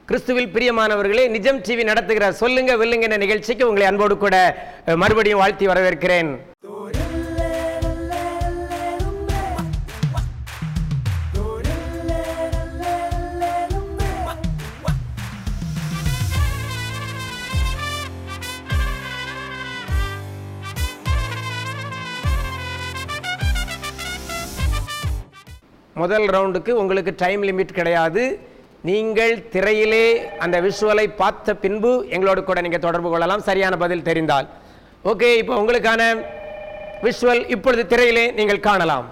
கிறிஸ்துவில் பிரியமானவர்களே நிஜம் டிவி நடத்துகிற சொல்லுங்க வெல்லுங்க என்ற நிகழ்ச்சிக்கு உங்களை அன்போடு கூட அஹ், மறுபடியும் வாழ்த்தி வரவேற்கிறேன் முதல் ரவுண்டுக்கு உங்களுக்கு டைம் லிமிட் கிடையாது நீங்கள் திரையிலே அந்த விஷுவலை பார்த்த பின்பு எங்களோடு கூட நீங்கள் தொடர்பு கொள்ளலாம் சரியான பதில் தெரிந்தால் ஓகே இப்போ உங்களுக்கான விஷுவல் இப்பொழுது திரையிலே நீங்கள் காணலாம்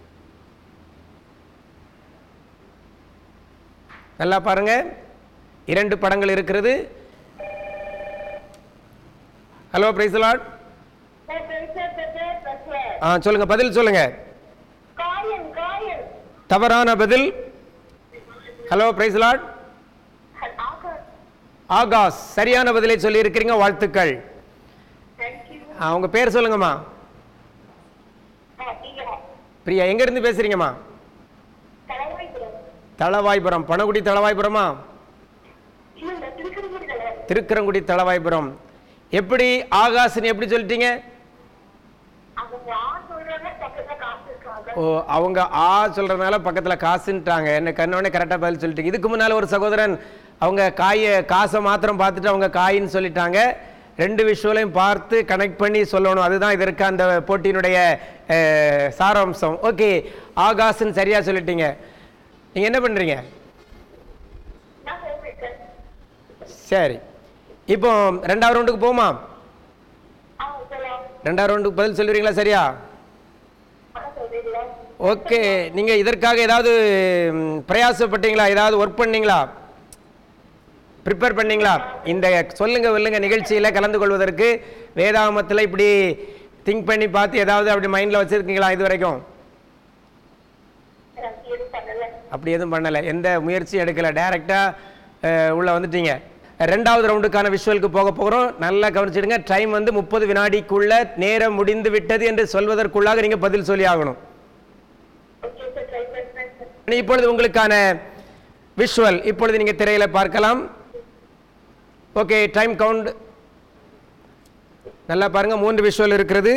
நல்லா பாருங்க இரண்டு படங்கள் இருக்கிறது ஹலோ பிரைஸ்லாட் ஆ சொல்லுங்க பதில் சொல்லுங்க காயன் காயன் தவறான பதில் ஹலோ பிரைஸ்லாட் ஆகாஷ் ஆகாஷ் சரியான பதிலை சொல்லி இருக்கிறீங்க வாழ்த்துக்கள் தேங்க்யூ ஆ, உங்க பேர் சொல்லுங்கம்மா நீங்க பிரியா எங்க இருந்து பேசுறீங்கம்மா தலைவாய்ப்புறம் தளவாய்புரம் பணகுடி தளவாய்புரமா இல்ல திருக்கரங்குடி தலைவர் திருக்கரங்குடி தளவாய்புரம் எப்படி ஆகாஷ்னு எப்படி சொல்லிட்டீங்க அவங்க ஆ சொல்றாங்க பக்கத்துல காசு இருக்காங்க ஓ அவங்க ஆ சொல்றதுனால பக்கத்துல காசுன்ட்டாங்க என்ன கண்ணோடனே கரெக்டாக பதில் சொல்லிட்டீங்க இதுக்கு முன்னால் ஒரு சகோதரன் அவங்க காயை காசை மாத்திரம் பார்த்துட்டு அவங்க காயின்னு சொல்லிட்டாங்க ரெண்டு விஷுவலையும் பார்த்து கனெக்ட் பண்ணி சொல்லணும் அதுதான் இதற்கு அந்த போட்டியினுடைய அஹ், சாராம்சம் ஓகே ஆகாஷ்னு சரியா சொல்லிட்டீங்க நீங்க என்ன பண்றீங்க நான் சொல்லிருக்கேன் சரி இப்போ ரெண்டாவது ரவுண்டுக்கு போமா அவங்க சொல்லலாம் ரெண்டாவது ரவுண்டுக்கு பதில் சொல்லுவீங்களா சரியா அதான் சொல்றீங்களா ஓகே நீங்க இதற்காக ஏதாவது ம், பிரயாசப்பட்டீங்களா ஏதாவது ஒர்க் பண்ணீங்களா ப்ரிப்பேர் பண்ணீங்களா இந்த சொல்லுங்க வெல்லுங்க நிகழ்ச்சியில கலந்து கொள்வதற்கு வேதாகமத்தில் இப்படி திங்க் பண்ணி பார்த்து ஏதாவது அப்படி மைண்ட்ல வச்சிருக்கீங்களா இது வரைக்கும் எனக்கு எதுவும் பண்ணல அப்படி எதுவும் பண்ணலை எந்த முயற்சியும் எடுக்கலை டைரெக்டாக உள்ளே வந்துட்டீங்க ரெண்டாவது ரவுண்டுக்கான விஷுவலுக்கு போக போகிறோம் நல்லா கவனிச்சிடுங்க டைம் வந்து முப்பது வினாடிக்குள்ள நேரம் முடிந்து விட்டது என்று சொல்வதற்குள்ளாக நீங்கள் பதில் சொல்லி ஆகணும் ஓகே சார் ட்ரை பண்றேன் சார் இப்பொழுது உங்களுக்கான விஷுவல் இப்பொழுது நீங்கள் திரையில பார்க்கலாம் ஓகே டைம் கவுண்ட் நல்லா பாருங்க மூன்று விஷுவல் இருக்கிறது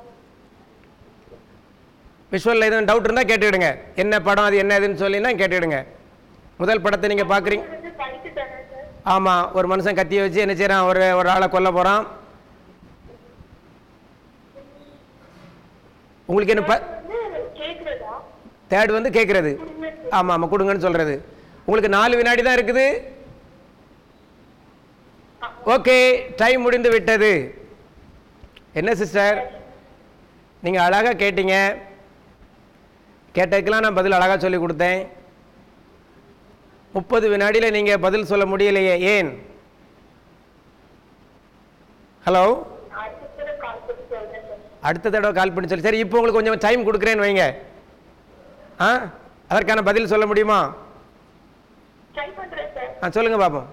விஷுவலில் எதுவும் டவுட் இருந்தால் கேட்டுவிடுங்க என்ன படம் அது என்ன இதுன்னு சொல்லினா கேட்டுவிடுங்க முதல் படத்தை நீங்கள் பார்க்குறீங்க வந்து படித்து தரேன் சார் ஆமாம் ஒரு மனுஷன் கத்தியை வச்சு என்ன செய்கிறான் ஒரு ஒரு ஆளை கொல்ல போகிறான் உங்களுக்கு என்ன ப வந்து கேக்குறதா தேர்ட் வந்து கேட்குறது ஆமாம் ஆமாம் கொடுங்கன்னு சொல்கிறது உங்களுக்கு நாலு வினாடி தான் இருக்குது ஓகே டைம் முடிந்து விட்டது என்ன சிஸ்டர் நீங்கள் அழகாக கேட்டீங்க கேட்டதுக்கெல்லாம் நான் பதில் அழகாக சொல்லி கொடுத்தேன் முப்பது வினாடியில் நீங்கள் பதில் சொல்ல முடியலையே ஏன் ஹலோ அடுத்த தடவை கால் பண்ணி சொல்றேன் சார் அடுத்த தடவை கால் பண்ணி சொல்லி சரி இப்போ உங்களுக்கு கொஞ்சம் டைம் கொடுக்குறேன்னு வைங்க ஆ அதற்கான பதில் சொல்ல முடியுமா ட்ரை பண்றேன் சார் ஆ சொல்லுங்க பாப்போம்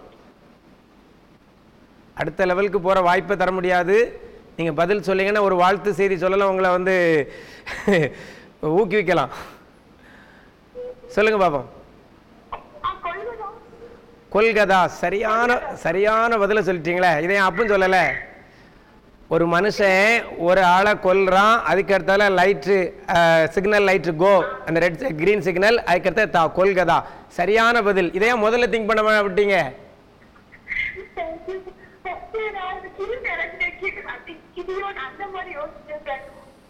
அடுத்த லெவலுக்கு போகிற வாய்ப்பை தர முடியாது நீங்கள் பதில் சொன்னீங்கன்னா ஒரு வாழ்த்து செய்தி சொல்லலாம் உங்களை வந்து ஊக்குவிக்கலாம் சொல்லுங்க பாப்போம் ஆ கொள்ளுதா கொல்கதா சரியான சரியான பதிலை சொல்லிட்டீங்களே இதை ஏன் அப்புன்னு சொல்லலை ஒரு மனுஷன் ஒரு ஆளை கொல்றான் அதுக்கு அடுத்தால லைட்டு சிக்னல் லைட்டு கோ அந்த ரெட் கிரீன் சிக்னல் அதுக்கடுத்த தா கொல்கதா சரியான பதில் இதையே முதல்ல திங்க் பண்ண மா- விட்டீங்க தேங்க்யூ ஃபர்ஸ்ட் நான் அந்த கிளி நினைச்சேன் கிளி கிளியோட அந்த மாதிரி யோசிச்சேன் சார்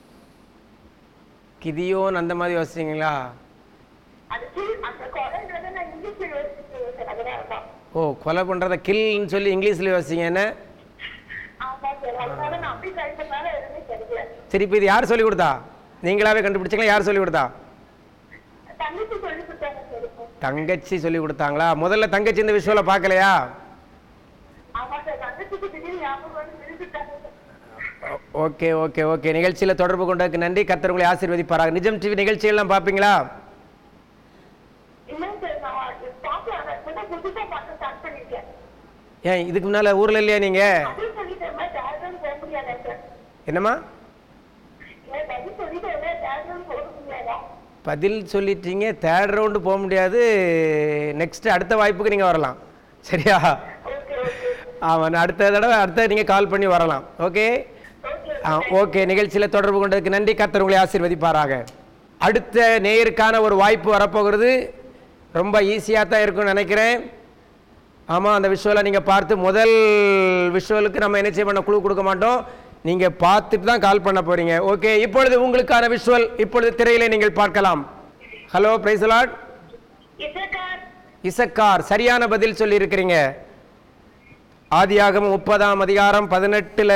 கிதியோன் அந்த மாதிரி யோசிச்சிங்களா அது கிளி அந்த குழந்தை நான் இங்கிலீஷ்ல யோசிச்சேன் சார் அதனால தான் ஓ கொலை பண்ணுறத கில்ன்னு சொல்லி இங்கிலீஷில் யோசிச்சிங்க என்ன ஆமா சார் அதனால நான் அப்படி ட்ரை பண்ணால எதுவுமே கிடைக்கல சரி இப்போ இது யார் சொல்லி கொடுத்தா நீங்களாவே கண்டுபிடிச்சிங்களா யார் சொல்லி கொடுத்தா தங்கச்சி சொல்லி கொடுத்தாங்க சார் இப்போ தங்கச்சி சொல்லி கொடுத்தாங்களா முதல்ல தங்கச்சி இந்த விஷுவலை பார்க்கலையா ஆமா சார் தங்கச்சிக்கு திடீர்னு ஞாபகம் வந்து விழுந்துட்டாங்க சார் ஓகே ஓகே ஓகே நிகழ்ச்சியில் தொடர்பு கொண்டதுக்கு நன்றி கர்த்தர் உங்களை ஆசீர்வதிப்பாராக நிஜம் டிவி நிகழ்ச்சியெல்லாம் பார்ப்பீங்களா இல்லைங்க சார் நான் பாக்கலாம் இப்பதான் புதுசா பார்க்க ஸ்டார்ட் பண்ணிருக்கேன் ஏன் இதுக்கு முன்னால் ஊரில் இல்லையா நீங்கள் பதில் சொல்லிட்டேன் டேரக்டர் போக முடியாதா சார் என்னம்மா இல்லை பதில் சொல்லிட்டேன் டேரக்டர் போக முடியாதா பதில் சொல்லிட்டீங்க தேர்ட் ரவுண்டு போக முடியாது நெக்ஸ்ட் அடுத்த வாய்ப்புக்கு நீங்கள் வரலாம் சரியா ஓகே ஓகே ஆமாம் அடுத்த தடவை அடுத்த நீங்கள் கால் பண்ணி வரலாம் ஓகே ஓகே ஆ ஓகே நிகழ்ச்சியில் தொடர்பு கொண்டதுக்கு நன்றி கர்த்தர் உங்களை ஆசீர்வதிப்பாராக அடுத்த நேயருக்கான ஒரு வாய்ப்பு வரப்போகிறது ரொம்ப ஈஸியாக தான் இருக்கும்னு நினைக்கிறேன் ஆமாம் அந்த விஷுவலை நீங்கள் பார்த்து முதல் விஷுவலுக்கு நம்ம என்ன செய்ய பண்ண குழு கொடுக்க மாட்டோம் நீங்கள் பார்த்துட்டு தான் கால் பண்ண போகிறீங்க ஓகே இப்பொழுது உங்களுக்கான விஷுவல் இப்பொழுது திரையிலே நீங்கள் பார்க்கலாம் ஹலோ பிரைசலாட் இசக்கார் இசக்கார் சரியான பதில் சொல்லியிருக்கிறீங்க ஆதியாகமம் முப்பதாம் அதிகாரம் பதினெட்டில்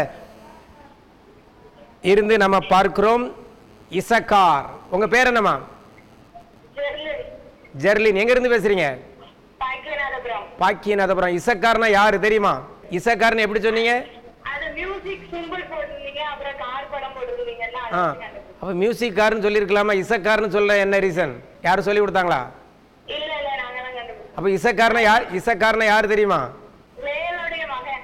இருந்து நம்ம பார்க்கிறோம் இசக்கார் உங்கள் பேர் என்னம்மா ஜெர்லின் ஜெர்லின் எங்கேருந்து பேசுகிறீங்க பாக்கியநாதபுரம் பாக்கியநாதபுரம் இசக்கார்னா யார் தெரியுமா இசக்கார்னு எப்படி சொன்னீங்க அது மியூசிக் சிம்பிள் போட்டிருந்தீங்க அப்புறம் கார் படம் போட்டிருந்தீங்கன்னா ஆ அப்போ மியூசிக் கார்னு சொல்லியிருக்கலாமா இசக்கார்னு சொல்ல என்ன ரீசன் யாரும் சொல்லி கொடுத்தாங்களா இல்ல இல்ல நாங்க தான் கண்டுபிடிச்சோம் அப்போ இசக்காரனா யார் இசக்காரனா யார் தெரியுமா மேலோடைய மகன்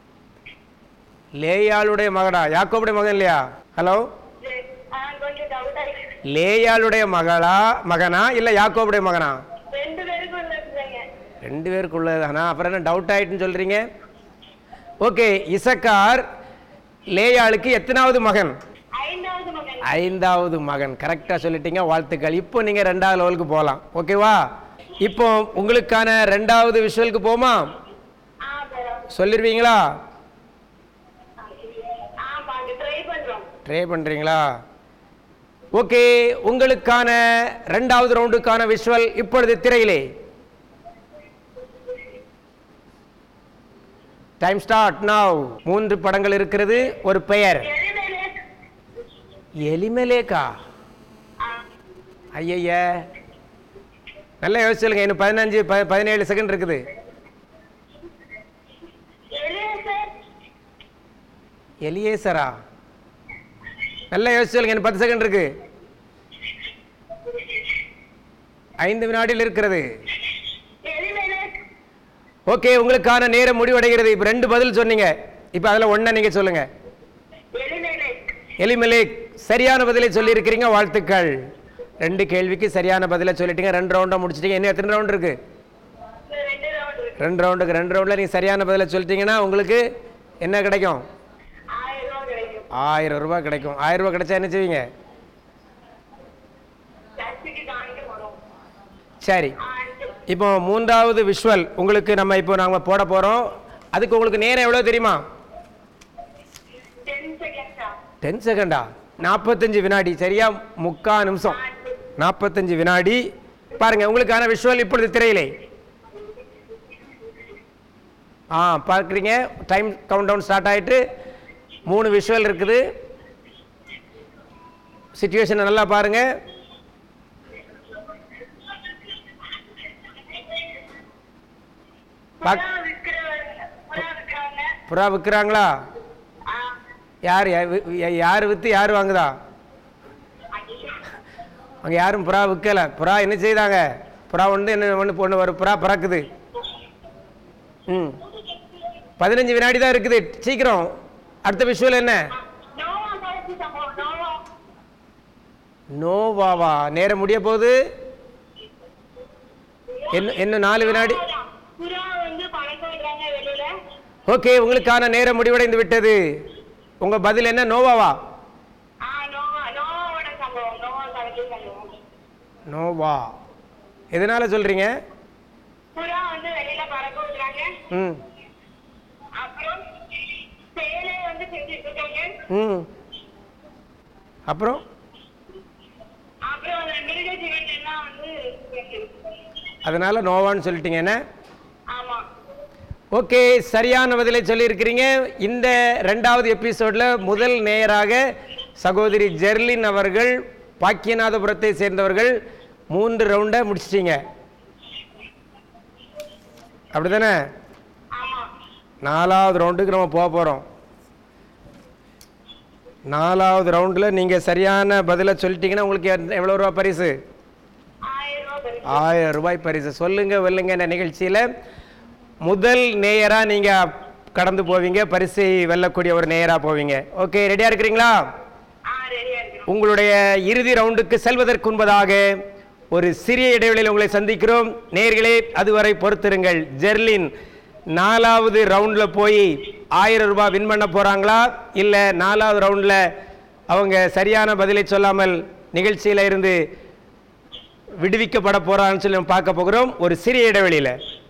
லேயாளுடைய மகடா யாக்கோபுடைய மகன் இல்லையா ஹலோ ஜெ- ஆ, கொஞ்சம் டவுட் ஆயிடுச்சு லேயாளுடைய மகளா மகனா இல்லை யாக்கோபுடைய மகனா ரெண்டு பேருக்கும் இருக்குதுங்க ரெண்டு பேருக்குள்ளதானா அப்புறம் என்ன டவுட் ஆயிட்டுன்னு சொல்றீங்க ஓகே இசக்கார் லேயாளுக்கு எத்தனாவது மகன் ஐந்தாவது மகன் ஐந்தாவது மகன் கரெக்டாக சொல்லிட்டீங்க வாழ்த்துக்கள் இப்போ நீங்கள் ரெண்டாவது லெவலுக்கு போகலாம் ஓகேவா இப்போ உங்களுக்கான ரெண்டாவது விஷுவலுக்கு போமா ஆ போறோம் சொல்லிடுவீங்களா ஆ பாங்க ட்ரை பண்றோம் ட்ரை பண்ணுறீங்களா ஓகே உங்களுக்கான ரெண்டாவது ரவுண்டுக்கான விஷுவல் இப்பொழுது திரையிலே டைம் ஸ்டார்ட் நவ் மூன்று படங்கள் இருக்கிறது ஒரு பெயர் எலிமேலே எலிமலேக்கா ஆ ஐயய்ய நல்லா யோசிச்சுருங்க இன்னும் பதினஞ்சு ப பதினேழு செகண்ட் இருக்குது எலியேசர் எலியேசரா நல்லா யோசிச்சுருங்க இன்னும் பத்து செகண்ட் இருக்கு ஐந்து வினாடியில் இருக்கிறது எலிமேலே ஓகே உங்களுக்கான நேரம் முடிவடைகிறது இப்போ ரெண்டு பதில் சொன்னீங்க இப்போ அதில் ஒன்றை நீங்கள் சொல்லுங்க எலிமேலே எலிமலேக் சரியான பதிலை சொல்லியிருக்கிறீங்க வாழ்த்துக்கள் ரெண்டு கேள்விக்கு சரியான பதிலை சொல்லிட்டீங்க ரெண்டு ரவுண்டாக முடிச்சிட்டீங்க இன்னும் எத்தனை ரவுண்ட் இருக்கு இந்த ரெண்டு ரவுண்ட் இருக்கு ரெண்டு ரவுண்டுக்கு ரெண்டு ரவுண்டில் நீங்கள் சரியான பதிலை சொல்லிட்டீங்கன்னா உங்களுக்கு என்ன கிடைக்கும் ஆயிரம் ரூபாய் கிடைக்கும் ஆயிரம் ரூபாய் கிடைக்கும் ஆயிரம் ரூபாய் கிடைச்சா என்ன செய்வீங்க சர்ச்சுக்கு காணிக்க போறோம் சரி ஆ இப்போ மூன்றாவது விஷுவல் உங்களுக்கு நம்ம இப்போ நாங்கள் போட போகிறோம் அதுக்கு உங்களுக்கு நேரம் எவ்வளோ தெரியுமா டென் செகண்ட்ஸா டென் செகண்டா நாற்பத்தஞ்சு வினாடி சரியா முக்கா நிமிஷம் நாற்பத்தஞ்சு வினாடி பாருங்க உங்களுக்கான விஷுவல் இப்பொழுது திரையிலே ஆ பார்க்குறீங்க டைம் கவுண்ட் டவுன் ஸ்டார்ட் ஆயிட்டு மூணு விஷுவல் இருக்குது சுச்சுவேஷனை நல்லா பாருங்க பாக்- புறா விற்கிறவங்க புறா விற்கிறவங்க புறா விற்கிறாங்களா ஆ யார் யா- வி- யா- யார் விற்று யார் வாங்குதா ஐயோ. அங்கே யாரும் புறா விற்கலை புறா என்ன செய்தாங்க புறா வந்து என்ன ஒன்று ஒன்று ஒரு புறா பறக்குது ம் பதினஞ்சு வினாடி தான் இருக்குது சீக்கிரம் அடுத்த விஷுவல் என்ன நோவா படைச்சு சம்பவம் நோவா நோவாவா நேரம் முடிய போகுது என்ன இன்னும் நாலு வினாடி நோவாதான். புறா வந்து பழக்க விடுறாங்க வெளியில ஓகே உங்களுக்கான நேரம் முடிவடைந்து விட்டது உங்கள் பதில் என்ன நோவாவா ஆ நோவா நோவாவோட சம்பவம் நோவா படைச்சு சம்பவம் நோவா எதனால் சொல்கிறீங்க புறா வந்து வெளியில பறக்க விடுறாங்க ம் அப்புறம் சேலை வந்து செஞ்சுட்டு இருக்காங்க ம் அப்புறம் அப்புறம் அந்த மிருக ஜீவன் எல்லாம் வந்து அதனால் நோவான்னு சொல்லிட்டீங்க என்ன ஆமா ஓகே சரியான பதிலை சொல்லியிருக்கிறீங்க இந்த ரெண்டாவது எபிசோடில் முதல் நேயராக சகோதரி ஜெர்லின் அவர்கள் பாக்கியநாதபுரத்தை சேர்ந்தவர்கள் மூன்று ரவுண்டை முடிச்சிட்டீங்க அப்படிதானே ஆமா நாலாவது ரவுண்டுக்கு நம்ம போக போகிறோம் நாலாவது ரவுண்டில் நீங்கள் சரியான பதிலை சொல்லிட்டீங்கன்னா உங்களுக்கு எவ்வ- எவ்வளோ ரூபா பரிசு ஆயிரம் ரூபாய் பரிசு. ஆயிரம் ரூபாய் பரிசு சொல்லுங்க வெல்லுங்க இந்த நிகழ்ச்சியில் முதல் நேயராக நீங்கள் கடந்து போவீங்க பரிசை வெல்லக்கூடிய ஒரு நேயராக போவீங்க ஓகே ரெடியாக இருக்கிறீங்களா ஆ ரெடியா இருக்கிறோம் உங்களுடைய இறுதி ரவுண்டுக்கு செல்வதற்கு முன்பதாக ஒரு சிறிய இடைவெளியில் உங்களை சந்திக்கிறோம் நேர்களே அதுவரை பொறுத்திருங்கள் ஜெர்லின் நாலாவது ரவுண்டில் போய் ஆயிரம் ரூபாய் வின் பண்ண போகிறாங்களா இல்லை நாலாவது ரவுண்டில் அவங்க சரியான பதிலை சொல்லாமல் நிகழ்ச்சியில் இருந்து விடுவிக்கப்பட போகிறான்னு சொல்லி நம்ம பார்க்க போகிறோம் ஒரு சிறிய இடைவெளியில்